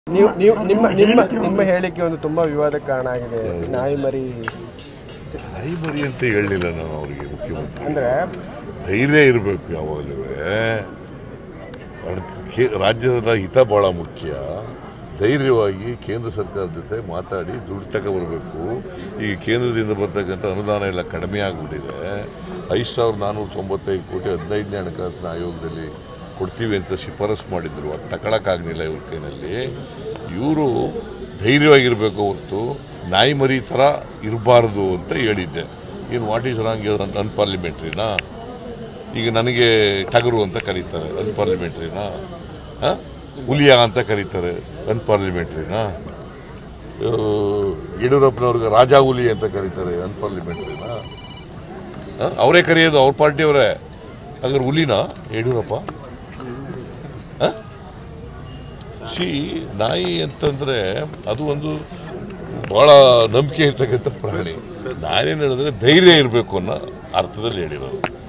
ನೀವು ನೀವು ನಿಮ್ಮ ನಿಮ್ಮ ನಿಮ್ಮ ಹೇಳಿಕೆ ಒಂದು ತುಂಬಾ ವಿವಾದಕ್ಕೆ ಕಾರಣ ಆಗಿದೆ ನಾಯಿ ಮರಿ ಸಿ- ನಾಯಿ ಮರಿ ಅಂತ ಹೇಳಲಿಲ್ಲ ನಾನು ಅವರಿಗೆ ಮುಖ್ಯಮಂತ್ರಿ ಅಂದ್ರೆ ಧೈರ್ಯ ಇರಬೇಕು ಯಾವಾಗಲೂ ರಾಜ್ಯದ ಹಿತ ಬಹಳ ಮುಖ್ಯ ಧೈರ್ಯವಾಗಿ ಕೇಂದ್ರ ಸರ್ಕಾರದ ಜೊತೆ ಮಾತಾಡಿ ದುಡ್ಡು ತಗೊಬರ್ಬೇಕು ಈಗ ಕೇಂದ್ರದಿಂದ ಬರ್ತಕ್ಕಂಥ ಅನುದಾನ ಎಲ್ಲ ಕಡಿಮೆ ಆಗಿಬಿಟ್ಟಿದೆ ಐದು ಸಾವಿರದ ನಾನ್ನೂರ ತೊಂಬತ್ತೈದು ಕೋಟಿ ಹದಿನೈದನೇ ಹಣಕಾಸಿನ ಆಯೋಗದಲ್ಲಿ ಕೊಡ್ತೀವಿ ಅಂತ ಶಿಫಾರಸು ಮಾಡಿದ್ರು ಅದು ತಗೊಳಕ್ಕಾಗಲಿಲ್ಲ ಇವ್ರ ಕೈನಲ್ಲಿ ಇವರು ಧೈರ್ಯವಾಗಿರಬೇಕು ಹೊತ್ತು ನಾಯಿ ಮರಿ ಥರ ಇರಬಾರ್ದು ಅಂತ ಹೇಳಿದ್ದೆ ಏನು ವಾಟ್ ಈಸ್ ರಾಂಗ್ ಅಂತ ಅನ್ಪಾರ್ಲಿಮೆಂಟ್ರಿನಾ ಈಗ ನನಗೆ ಟಗರು ಅಂತ ಕರೀತಾರೆ ಅನ್ಪಾರ್ಲಿಮೆಂಟ್ರಿನಾ ಹಾಂ ಹುಲಿಯ ಅಂತ ಕರೀತಾರೆ ಅನ್ಪಾರ್ಲಿಮೆಂಟ್ರಿನಾ ಯಡಿಯೂರಪ್ಪನವ್ರಿಗೆ ರಾಜಾ ಹುಲಿ ಅಂತ ಕರೀತಾರೆ ಅನ್ಪಾರ್ಲಿಮೆಂಟ್ರಿನಾ ಅವರೇ ಕರೆಯೋದು ಅವ್ರ ಪಾರ್ಟಿಯವರೇ ಹಾಗಾದ್ರೆ ಹುಲಿನಾ ಯಡಿಯೂರಪ್ಪ ಸಿ ನಾಯಿ ಅಂತಂದ್ರೆ ಅದು ಒಂದು ಬಹಳ ನಂಬಿಕೆ ಇರ್ತಕ್ಕಂಥ ಪ್ರಾಣಿ ನಾನೇನು ಹೇಳಿದ್ರೆ ಧೈರ್ಯ ಇರಬೇಕು ಅನ್ನೋ ಅರ್ಥದಲ್ಲಿ ಹೇಳಿರೋದು